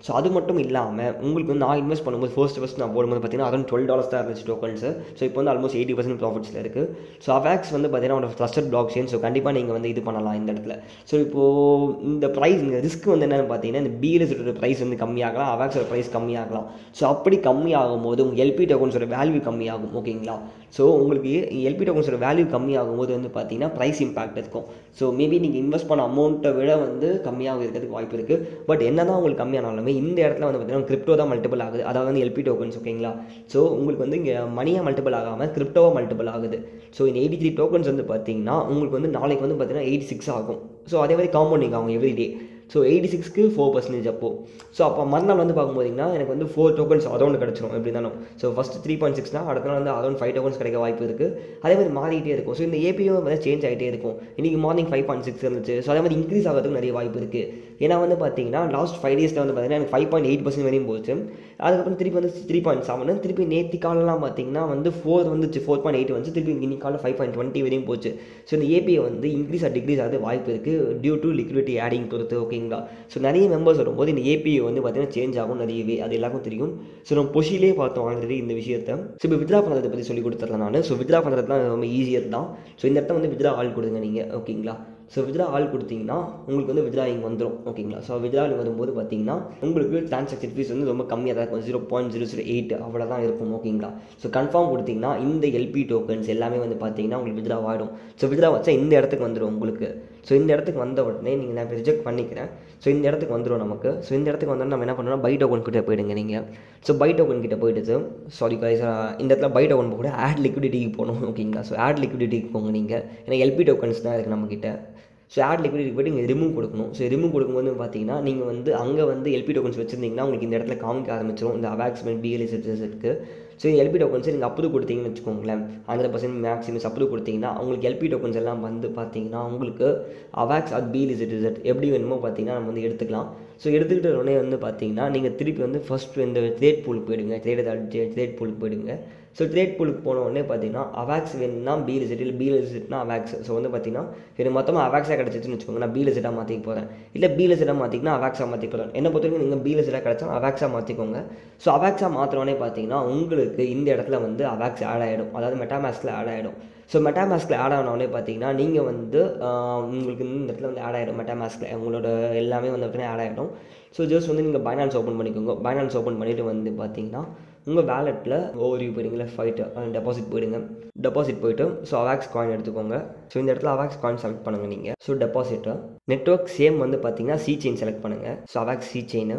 ஸோ அது மட்டும் இல்லாமல் உங்களுக்கு வந்து நான் இன்வெஸ்ட் பண்ணும்போது ஃபர்ஸ்ட் ஃபஸ்ட் நான் போடும்போது பார்த்தீங்கன்னா அதுவும் டுவெல் டாலர்ஸ் தான் இருந்துச்சு டோக்கன்ஸ் ஸோ இப்போ வந்து ஆல்மோஸ்ட் எயிட்டி பர்சன்ட் ப்ராஃபிட்ஸில் இருக்குது ஸோ அவாக்ஸ் வந்து பார்த்தீங்கன்னா ஒரு ட்ரஸ்டட் பிளாக் செயின் ஸோ கண்டிப்பாக நீங்கள் வந்து இது பண்ணலாம் இந்த இடத்துல ஸோ இப்போது இந்த ப்ரைஸ் இந்த ரிஸ்க் வந்து என்னென்னு பார்த்தீங்கன்னா இந்த பிஎல்எஸோட ப்ரைஸ் வந்து கம்மியாகலாம் அவாக்ஸோட ப்ரைஸ் கம்மியாகலாம் ஸோ அப்படி கம்மியாகும் போது உங்கள் எல்பி டோக்கன்ஸோட வேல்யூ கம்மியாகும் ஓகேங்களா ஸோ உங்களுக்கு எல்பி டோக்கன்ஸோட வேல்யூ கம்மியாகும் போது வந்து பார்த்தீங்கன்னா ப்ரைஸ் இம்பாக்ட் இருக்கும் ஸோ மேபி நீங்கள் இன்வெஸ்ட் பண்ண அமௌண்ட்டை விட வந்து கம்மியாக இருக்கிறதுக்கு வாய்ப்பு இருக்குது பட் என்ன தான் உங்களுக்கு கம்மியானாலுமே இந்த இடத்துல வந்து பார்த்தீங்கன்னா கிரிப்டோ தான் மல்டிபிள் ஆகுது அதாவது வந்து எல்பி டோக்கன்ஸ் ஓகேங்களா ஸோ உங்களுக்கு வந்து இங்கே மணியாக மல்டிபிள் ஆகாமல் கிரிப்டோவாக மல்டிபிள் ஆகுது ஸோ இந்த எயிட்டி த்ரீ டோக்கன்ஸ் வந்து பார்த்தீங்கன்னா உங்களுக்கு வந்து நாளைக்கு வந்து பார்த்தீங்கன்னா எயிட்டி சிக்ஸ் ஆகும் ஸோ அதே மாதிரி காம்பவுண்டிங் ஆகும் எவ்ரி டே ஸோ எயிட்டி சிக்ஸ்க்கு ஃபோர் பர்சன்டேஜ் அப்போ ஸோ அப்போ மறுநாள் வந்து பார்க்கும்போதிங்கன்னா எனக்கு வந்து ஃபோர் டோக்கன்ஸ் அரௌண்ட் கிடச்சிரும் எப்படி இருந்தாலும் ஸோ ஃபஸ்ட் த்ரீ பாயிண்ட் சிக்ஸ்னா அடுத்த நாள் வந்து அரௌண்ட் ஃபைவ் டோக்கன்ஸ் கிடைக்க வாய்ப்பு இருக்குது அதே மாதிரி மாறிக்கிட்டே இருக்கும் ஸோ இந்த ஏபியும் வந்து சேஞ்ச் ஆகிட்டே இருக்கும் இன்றைக்கி மார்னிங் ஃபைவ் பாயிண்ட் சிக்ஸ் இருந்துச்சு ஸோ அதே மாதிரி இன்க்ரீஸ் ஆகிறதுக்கு நிறைய வாய்ப்பு இருக்குது ஏன்னா வந்து பார்த்தீங்கன்னா லாஸ்ட் ஃபைவ் டேஸில் வந்து பார்த்தீங்கன்னா எனக்கு ஃபைவ் பாயிண்ட் எயிட் பர்சன்ட் வரையும் போச்சு அதுக்கப்புறம் திருப்பி வந்து த்ரீ பாயிண்ட் செவன் திருப்பி நேற்று காலெலாம் பார்த்தீங்கன்னா வந்து ஃபோர் வந்துச்சு ஃபோர் பாயிண்ட் எயிட் வந்துச்சு திருப்பி இன்னைக்கு காலையில் ஃபைவ் பாயிண்ட் டுவெண்ட்டி வரையும் போச்சு ஸோ இந்த ஏபிஐ வந்து இன்க்ரீஸ் ஆர் டிக்ரீஸ் ஆகிறது வாய்ப்பு இருக்குது டியூ டு லிக்விடிட்டி ஆடிங் பொறுத்து ஓகேங்களா ஸோ நிறைய மெம்பர்ஸ் வரும்போது இந்த ஏபிஐ வந்து பார்த்தீங்கன்னா சேஞ்ச் ஆகும் நிறையவே அது எல்லாருக்கும் தெரியும் ஸோ நம்ம பொஷிலே பார்த்தோம் ஆல்ரெடி இந்த விஷயத்தை ஸோ இப்போ வித்ரா பண்ணுறதை பற்றி சொல்லி கொடுத்துட்றேன் நான் ஸோ வித்ரா பண்ணுறதுலாம் ரொம்ப ஈஸியர் தான் ஸோ இந்த இடத்த வந்து வித்ரா ஆள் கொடுங்க நீங்கள் ஓகேங்களா ஸோ வித்ரா ஆள் கொடுத்தீங்கன்னா உங்களுக்கு வந்து வித்ரா இங்கே வந்துடும் ஓகேங்களா ஸோ வித்ரா வரும்போது பார்த்தீங்கன்னா உங்களுக்கு டிரான்சாக்ஷன் ஃபீஸ் வந்து ரொம்ப கம்மியாக தான் இருக்கும் zero point zero zero eight அவ்வளோ தான் இருக்கும் ஓகேங்களா ஸோ கன்ஃபார்ம் கொடுத்தீங்கன்னா இந்த எல்பி டோக்கன்ஸ் எல்லாமே வந்து பார்த்தீங்கன்னா உங்களுக்கு வித்ரா ஆகிடும் ஸோ வித்ரா வச்சா இந்த இடத்துக்கு வந்துடும் உங்களுக்கு ஸோ இந்த இடத்துக்கு வந்த உடனே நீங்கள் நான் ரிஜெக்ட் பண்ணிக்கிறேன் ஸோ இந்த இடத்துக்கு வந்துடும் நமக்கு ஸோ இந்த இடத்துக்கு வந்தோடனே நம்ம என்ன பண்ணணும் பை டோக்கன் கிட்ட போயிடுங்க நீங்கள் ஸோ பை டோக்கன் கிட்ட போயிட்டு சாரி guys இந்த இடத்துல பை டோக்கன் கூட ஆட் லிக்விடிட்டிக்கு போகணும் ஓகேங்களா ஸோ ஆட் லிக்விடிட்டிக்கு போங்க நீங்கள் ஏன்னா எல்பி டோக்கன்ஸ் தான் இருக்குது நம்மக்கிட்ட ஸோ ஆட் லிக்விடிட்டி போய்ட்டு இங்கே ரிமூவ் கொடுக்கணும் ஸோ ரிமூவ் கொடுக்கும்போது பார்த்தீங்கன்னா நீங்கள் வந்து அங்கே வந்து எல்பி டோக்கன்ஸ் வச்சிருந்தீங்கன்னா உங்களுக்கு இந்த இடத்துல காமிக்க ஆரம்பிச்சிடும் இந்த அவாக்ஸ்மெண்ட் பிஎல்இ செட்ஸுக்கு ஸோ எல்பி டோக்கன்ஸ் நீங்கள் அப்ரூவ் கொடுத்தீங்கன்னு வச்சுக்கோங்களேன் ஹண்ட்ரட் பர்சன்ட் மேக்ஸிமஸ் அப்ரூவ் கொடுத்தீங்கன்னா உங்களுக்கு எல்பி டோக்கன்ஸ் எல்லாம் வந்து பார்த்தீங்கன்னா உங்களுக்கு அவாக்ஸ் அது பிஎல்இ செட் எப்படி வேணுமோ பார்த்தீங்கன்னா நம்ம வந்து எடுத்துக்கலாம் ஸோ எடுத்துக்கிட்ட உடனே வந்து பார்த்தீங்கன்னா நீங்கள் திருப்பி வந்து ஃபஸ்ட் இந்த ட்ரேட் பூலுக்கு போயிடுங்க ட்ரேட் ட்ரேட் பூலுக்கு போயிடுங்க ஸோ ட்ரேட் பூலுக்கு போன உடனே பார்த்தீங்கன்னா அவாக்ஸ் வேணும்னா பீல் செட் இல்லை பீல் செட்னா அவாக்ஸ் ஸோ வந்து பார்த்தீங்கன்னா இது மொத்தமாக அவாக்ஸாக கிடச்சிச்சுன்னு வச்சுக்கோங்க நான் பீல் செட்டாக மாற்றிக்க போகிறேன் இல்லை பீல் செட்டாக மாற்றிக்கினா அவாக்ஸாக மாற்றிக்க போகிறேன் என்ன பொறுத்த வரைக்கும் நீங்கள் பீல் செட்டாக கிடச்சா அவாக்ஸாக மாற்றிக்கோங்க ஸோ அவாக்ஸாக மாற்றினோடனே பார்த்தீங்கன்னா உங்களுக்கு இந்த இடத்துல வந்து அவாக்ஸ் ஆட் ஆகிடும் அதாவது மெட்டாமேஸ்கில் ஆட் ஆகிடும் ஸோ மெட்டாமாஸ்கில் ஆட் ஆனோடனே பார்த்தீங்கன்னா நீங்கள் வந்து ஆஹ், உங்களுக்கு வந்து இந்த இடத்துல வந்து ஆட் ஆகிடும் மெட்டாமாஸ்கில் உங்களோட எல்லாமே வந்து பார்த்தீங்கன்னா ஆட் ஆகிடும் ஸோ ஜஸ்ட் வந்து நீங்கள் பைனான்ஸ் ஓப்பன் பண்ணிக்கோங்க பைனான்ஸ் ஓப்பன் பண்ணிவிட்டு வந்து பார்த்தீங்கன்னா உங்கள் வேலெட்டில் ஓவர்வியூ போயிடுங்களா ஃபைட்டு டெபாசிட் போயிடுங்க டெபாசிட் போயிட்டு ஸோ அவாக்ஸ் காயின் எடுத்துக்கோங்க ஸோ இந்த இடத்துல அவாக்ஸ் காயின் செலக்ட் பண்ணுங்கள் நீங்கள் ஸோ டெபாசிட்டு நெட்ஒர்க் சேம் வந்து பார்த்தீங்கன்னா சி செயின் செலக்ட் பண்ணுங்கள் so AVAX C chain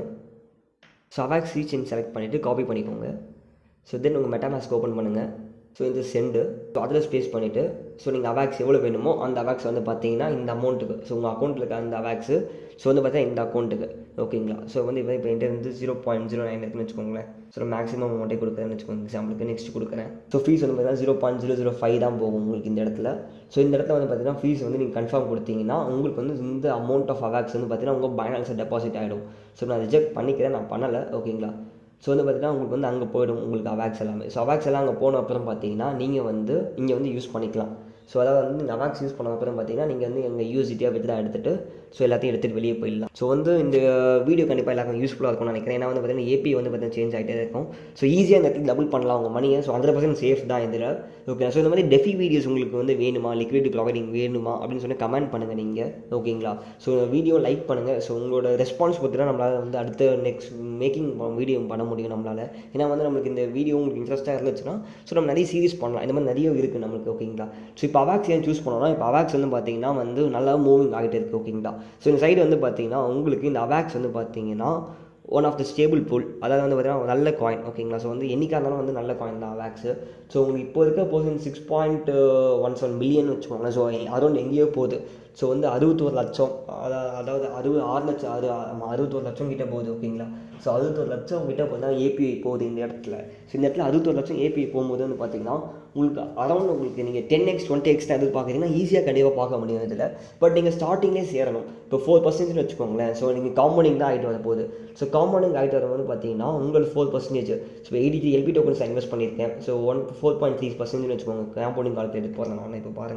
so AVAX C chain select பண்ணிவிட்டு காப்பி பண்ணிக்கோங்க ஸோ தென் உங்கள் மெட்டாமாஸ்க் ஓப்பன் பண்ணுங்கள் ஸோ இந்த சென்டு ஸோ அதில் ஸ்பேஸ் பண்ணிவிட்டு ஸோ நீங்கள் அவாக்ஸ் எவ்வளோ வேணுமோ அந்த அவாக்ஸ் வந்து பார்த்தீங்கன்னா இந்த அமௌண்ட்டுக்கு ஸோ உங்கள் அக்கௌண்ட்டில் இருக்க அந்த அவாக்ஸு ஸோ வந்து பார்த்தீங்கன்னா இந்த அக்கௌண்ட்டுக்கு ஓகேங்களா ஸோ வந்து இப்போ இப்போ என்கிட்ட வந்து ஜீரோ பாயிண்ட் ஜீரோ நைன் இருக்குன்னு வச்சுக்கோங்களேன் ஸோ மேக்ஸிமம் அமௌண்ட்டே கொடுக்குறேன்னு வச்சுக்கோங்க எக்ஸாம்பிளுக்கு நெக்ஸ்ட் கொடுக்குறேன் ஸோ ஃபீஸ் வந்து பார்த்தீங்கன்னா zero point zero zero five தான் போகும் உங்களுக்கு இந்த இடத்துல ஸோ இந்த இடத்துல வந்து பார்த்தீங்கன்னா ஃபீஸ் வந்து நீங்கள் கன்ஃபார்ம் கொடுத்தீங்கன்னா உங்களுக்கு வந்து இந்த அமௌண்ட் ஆஃப் அவாக்ஸ் வந்து பார்த்தீங்கன்னா உங்கள் பைனான்ஸில் டெபாசிட் ஆகிடும் ஸோ நான் ரிஜெக்ட் பண்ணிக்கிறேன் நான் பண்ணலை ஓகேங்களா ஸோ வந்து பார்த்தீங்கன்னா உங்களுக்கு வந்து அங்கே போயிடும் உங்களுக்கு அவாக்ஸ் எல்லாமே ஸோ அவாக்ஸ் எல்லாம் அங்கே போன அப்புறம் பார்த்தீங்கன்னா நீங்கள் வந்து இங்கே வந்து யூஸ் பண்ணிக்கலாம் ஸோ அதாவது வந்து நீங்கள் அவாக்ஸ் யூஸ் பண்ண அப்புறம் பார்த்தீங்கன்னா நீங்கள் வந்து எங்கள் யூசிட்டியாக வித்ரா எடுத்துகிட்டு ஸோ எல்லாத்தையும் எடுத்துகிட்டு வெளியே போயிடலாம் ஸோ வந்து இந்த வீடியோ கண்டிப்பாக எல்லாருக்கும் யூஸ்ஃபுல்லாக இருக்கும்னு நினைக்கிறேன் ஏன்னா வந்து பார்த்தீங்கன்னா ஏபி வந்து பார்த்தீங்கன்னா சேஞ்ச் ஆகிட்டே இருக்கும் ஸோ ஈஸியாக இந்த இடத்துல டபுள் பண்ணலாம் உங்கள் மணியை ஸோ ஹண்ட்ரட் பர்சன்ட் சேஃப் தான் இதில் ஓகே ஸோ இந்த மாதிரி டெஃபி வீடியோஸ் உங்களுக்கு வந்து வேணுமா லிக்விடிட்டி ப்ரொவைடிங் வேணுமா அப்படின்னு சொல்லி கமெண்ட் பண்ணுங்கள் நீங்கள் ஓகேங்களா ஸோ வீடியோ லைக் பண்ணுங்கள் ஸோ உங்களோட ரெஸ்பான்ஸ் பொறுத்து தான் நம்மளால் வந்து அடுத்த நெக்ஸ்ட் மேக்கிங் வீடியோ பண்ண முடியும் நம்மளால் ஏன்னா வந்து நம்மளுக்கு இந்த வீடியோ உங்களுக்கு இன்ட்ரெஸ்ட்டாக இருந்துச்சுன்னா ஸோ நம்ம நிறைய சீரிஸ் பண்ணலாம் இந்த மாதிரி நிறைய இருக்குது நம்மளுக்கு ஓகேங்களா ஸோ இப்போ அவாக்ஸ் ஏன் சூஸ் பண்ணோம்னா இப்போ அவாக்ஸ் வந்து பார்த்தீங்கன்னா வந்து நல்லா மூவிங் ஆகிட்டு இருக்குது ஓகேங்களா ஸோ இந்த சைடு வந்து பார்த்தீங்கன்னா உங்களுக்கு இந்த அவாக்ஸ் வந்து பார்த்தீங்கன்னா one of the stable pool அதாவது வந்து பார்த்தீங்கன்னா நல்ல காயின் ஓகேங்களா ஸோ வந்து என்னைக்காக இருந்தாலும் வந்து நல்ல காயின் தான் அவாக்ஸு ஸோ உங்களுக்கு இப்போ இருக்க portion six point one seven million வச்சுக்கோங்களேன் ஸோ அரௌண்ட் எங்கேயோ போகுது ஸோ வந்து அறுபத்தோரு லட்சம் அதா- அதாவது அறுபது ஆறு லட்சம் அறு ஆமா, அறுபத்தோரு லட்சம் கிட்ட போகுது ஓகேங்களா ஸோ அறுபத்தோரு லட்சம் கிட்ட பார்த்தா ஏபிஐ போகுது இந்த இடத்துல ஸோ இந்த இடத்துல அறுபத்தோரு லட்சம் ஏபிஐ போகும்போது வந்து பார்த்தீங்கன்னா உங்களுக்கு அரௌண்ட் உங்களுக்கு நீங்கள் டென் எக்ஸ் டுவெண்ட்டி எக்ஸ் எதிர்பார்க்குறீங்கன்னா ஈஸியாக கண்டிப்பாக பார்க்க முடியும் இதில் பட் நீங்கள் ஸ்டார்டிங்லேயே சேரணும் இப்போ ஃபோர் பர்சன்டேஜ் வச்சுக்கோங்களேன் ஸோ நீங்கள் காம்பவுண்டிங் தான் ஆகிட்டு வர போகுது ஸோ காம்பவுண்டிங் ஆகிட்டு வரும்போது பார்த்தீங்கன்னா உங்களுக்கு four percentage so eighty three LP tokens invest பண்ணியிருக்கேன் so one four point three percentage வச்சுக்கோங்க காம்பவுண்டிங் காலத்தில் எடுத்து போகிறேன் நான் இப்போ பாருங்கள்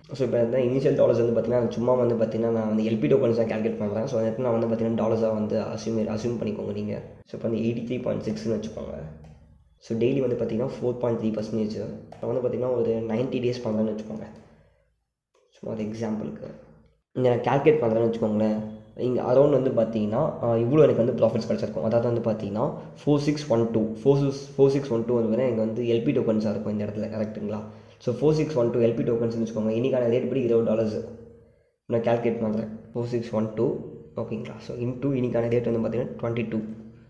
ஸோ இப்போ இந்த இனிஷியல் டாலர்ஸ் வந்து பார்த்தீங்கன்னா சும்மா வந்து பார்த்தீங்கன்னா நான் வந்து எல்பி டோக்கன்ஸ் தான் கால்குலேட் பண்ணுறேன் ஸோ அதுக்கு நான் வந்து பார்த்தீங்கன்னா டாலர்ஸாக வந்து அசியூம் அசியூம் பண்ணிக்கோங்க நீங்கள் ஸோ இப்போ வந்து எயிட்டி த்ரீ பாயிண்ட் சிக்ஸ்னு வச்சுக்கோங்க ஸோ டெய்லி வந்து பார்த்தீங்கன்னா ஃபோர் பாயிண்ட் த்ரீ பர்சன்டேஜ் இப்போ வந்து பார்த்தீங்கன்னா ஒரு நைன்ட்டி டேஸ் பண்ணுறேன்னு வச்சுக்கோங்க சும்மா ஒரு எக்ஸாம்பிளுக்கு இங்கே நான் கால்குலேட் பண்ணுறேன்னு வச்சுக்கோங்களேன் இங்கே அரௌண்ட் வந்து பார்த்தீங்கன்னா இவ்வளோ எனக்கு வந்து ப்ராஃபிட்ஸ் கிடச்சிருக்கும் அதாவது வந்து பார்த்தீங்கன்னா four six one two four six four six one two வந்து எனக்கு வந்து எல்பி டோக்கன்ஸாக இருக்கும் இந்த இடத்துல கரெக்ட்டுங்களா so four six one two LP டோக்கன்ஸ்னு வச்சுக்கோங்க இன்றைக்கான ரேட் படி இருபது டாலர்ஸ் நான் கால்குலேட் பண்ணுறேன் ஃபோர் சிக்ஸ் ஒன் டூ ஓகேங்களா ஸோ இன்டூ இன்னைக்கான ரேட் வந்து பார்த்தீங்கன்னா டுவெண்ட்டி டூ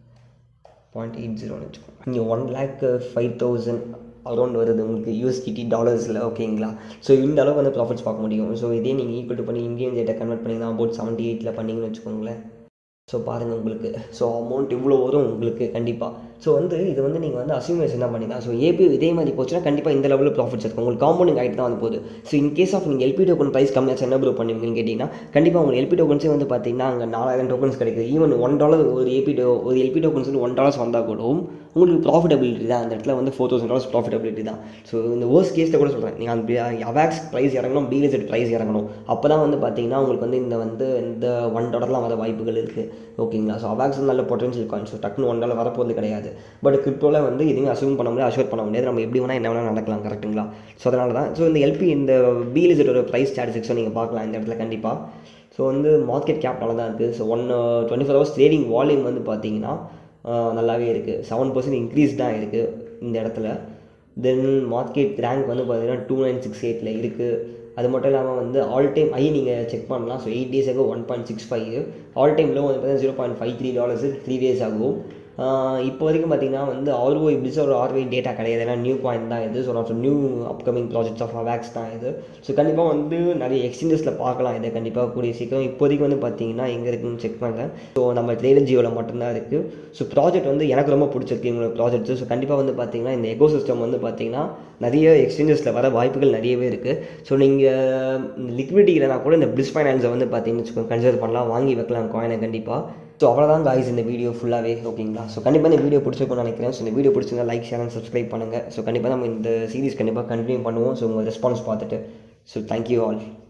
பாயிண்ட் எயிட் ஜீரோன்னு வச்சுக்கோங்க இங்கே one lakh five thousand around வருது உங்களுக்கு யூஎஸ்டிடி டாலர்ஸில் ஓகேங்களா ஸோ இந்த அளவுக்கு வந்து ப்ராஃபிட்ஸ் பார்க்க முடியும் ஸோ இதே நீங்கள் ஈக்குவல் பண்ணி இந்தியன் ரேட்டை கன்வெர்ட் பண்ணிங்கன்னா அபவுட் செவன்ட்டி எயிட்டில் பண்ணிங்கன்னு வச்சுக்கோங்களேன் ஸோ பாருங்கள் உங்களுக்கு ஸோ அமௌண்ட் இவ்வளோ வரும் உங்களுக்கு கண்டிப்பாக ஸோ வந்து இது வந்து நீங்கள் வந்து அசியூமேஷன் தான் பண்ணிக்கலாம் ஸோ ஏபி இதே மாதிரி போச்சுன்னா கண்டிப்பாக இந்த லெவலில் ப்ராஃபிட்ஸ் இருக்கும் உங்களுக்கு காம்பவுண்டிங் ஆகிட்டு தான் வந்து போகுது ஸோ இன் கேஸ் ஆஃப் நீங்கள் எல்பி டோக்கன் ப்ரைஸ் கம்மியாக என்ன ப்ரோ பண்ணுவீங்கன்னு கேட்டிங்கன்னா கண்டிப்பாக உங்களுக்கு எல்பி டோக்கன்ஸே வந்து பார்த்தீங்கன்னா அங்கே நாலாயிரம் டோக்கன்ஸ் கிடைக்குது ஈவன் ஒன் டாலர் ஒரு ஏபி டோ ஒரு எல்பி டோக்கன்ஸ் வந்து ஒன் டாலர்ஸ் வந்தால் கூட உங்களுக்கு ப்ராஃபிட்டபிலிட்டி தான் அந்த இடத்துல வந்து ஃபோர் தௌசண்ட் டாலர்ஸ் ப்ராஃபிட்டபிலிட்டி தான் ஸோ இந்த ஒர்ஸ் கேஸில் கூட சொல்கிறேன் நீங்கள் அந்த அவாக்ஸ் ப்ரைஸ் இறங்கணும் பிலிசெட் ப்ரைஸ் இறங்கணும் அப்போ தான் வந்து பார்த்தீங்கன்னா உங்களுக்கு வந்து இந்த வந்து இந்த ஒன் டாலர்லாம் வர வாய்ப்புகள் இருக்குது ஓகேங்களா ஸோ அவாக்ஸ் நல்ல பொட்டன்ஷியல் காயின் ஸோ டக்குன்னு ஒன் டாலர் வரப்போகிறது கிடையாது பட் கிரிப்டோவில் வந்து எதுவுமே அசூம் பண்ண முடியாது அஷ்யூர் பண்ண முடியாது நம்ம எப்படி வேணால் என்ன வேணால் நடக்கலாம் கரெக்ட்டுங்களா ஸோ அதனால தான் ஸோ இந்த எல்பி இந்த பிலிசெட்டோட ப்ரைஸ் ஸ்டாட்டிஸ்டிக்ஸும் நீங்கள் பார்க்கலாம் இந்த இடத்துல கண்டிப்பாக ஸோ வந்து மார்க்கெட் கேப் நல்லா தான் இருக்குது so one twenty four hours trading volume வந்து பார்த்தீங்கன்னா நல்லாவே இருக்குது செவன் பர்சன்ட் இன்க்ரீஸ் தான் இருக்குது இந்த இடத்துல தென் மார்க்கெட் ரேங்க் வந்து பார்த்தீங்கன்னா டூ நைன் சிக்ஸ் எயிட்டில் இருக்குது அது மட்டும் இல்லாமல் வந்து ஆல் டைம் ஐ நீங்கள் செக் பண்ணலாம் ஸோ எயிட் டேஸ் ஆகும் one point six five all time low வந்து பார்த்தீங்கன்னா zero point five three dollars three days ஆகும் இப்போ வரைக்கும் பார்த்தீங்கன்னா வந்து ஆர்ஓ இப்படி ஒரு ஆர்ஓ டேட்டா கிடையாது ஏன்னா நியூ காயின் தான் இது ஸோ நான் new upcoming projects of AVAX தான் இது ஸோ கண்டிப்பாக வந்து நிறைய எக்ஸ்சேஞ்சஸில் பார்க்கலாம் இதை கண்டிப்பாக கூடிய சீக்கிரம் இப்போதைக்கு வந்து பார்த்தீங்கன்னா எங்கே இருக்குன்னு செக் பண்ணுறேன் ஸோ நம்ம ட்ரேடர் ஜியோவில் மட்டும்தான் இருக்குது ஸோ ப்ராஜெக்ட் வந்து எனக்கு ரொம்ப பிடிச்சிருக்கு எங்களோட ப்ராஜெக்ட்ஸ் ஸோ கண்டிப்பாக வந்து பார்த்தீங்கன்னா இந்த எகோ சிஸ்டம் வந்து பார்த்தீங்கன்னா நிறைய எக்ஸ்சேஞ்சஸில் வர வாய்ப்புகள் நிறையவே இருக்குது ஸோ நீங்கள் லிக்விடிட்டி இல்லைனா கூட இந்த பிளிஸ் ஃபைனான்ஸை வந்து பார்த்தீங்கன்னு வச்சுக்கோங்க கன்சிடர் பண்ணலாம் வாங்கி வைக்கலாம் காயினை கண்டிப்பாக ஸோ அவ்வளோதான் காய்ஸ் இந்த வீடியோ ஃபுல்லாகவே ஓகேங்களா ஸோ கண்டிப்பாக இந்த வீடியோ பிடிச்சிருக்கும்னு நினைக்கிறேன் ஸோ இந்த வீடியோ பிடிச்சிருந்தா லைக் ஷேர் அண்ட் சப்ஸ்கிரைப் பண்ணுங்கள் ஸோ கண்டிப்பாக நம்ம இந்த சீரிஸ் கண்டிப்பாக கண்டினியூ பண்ணுவோம் ஸோ உங்கள் ரெஸ்பான்ஸ் பார்த்துட்டு ஸோ தேங்க்யூ ஆல்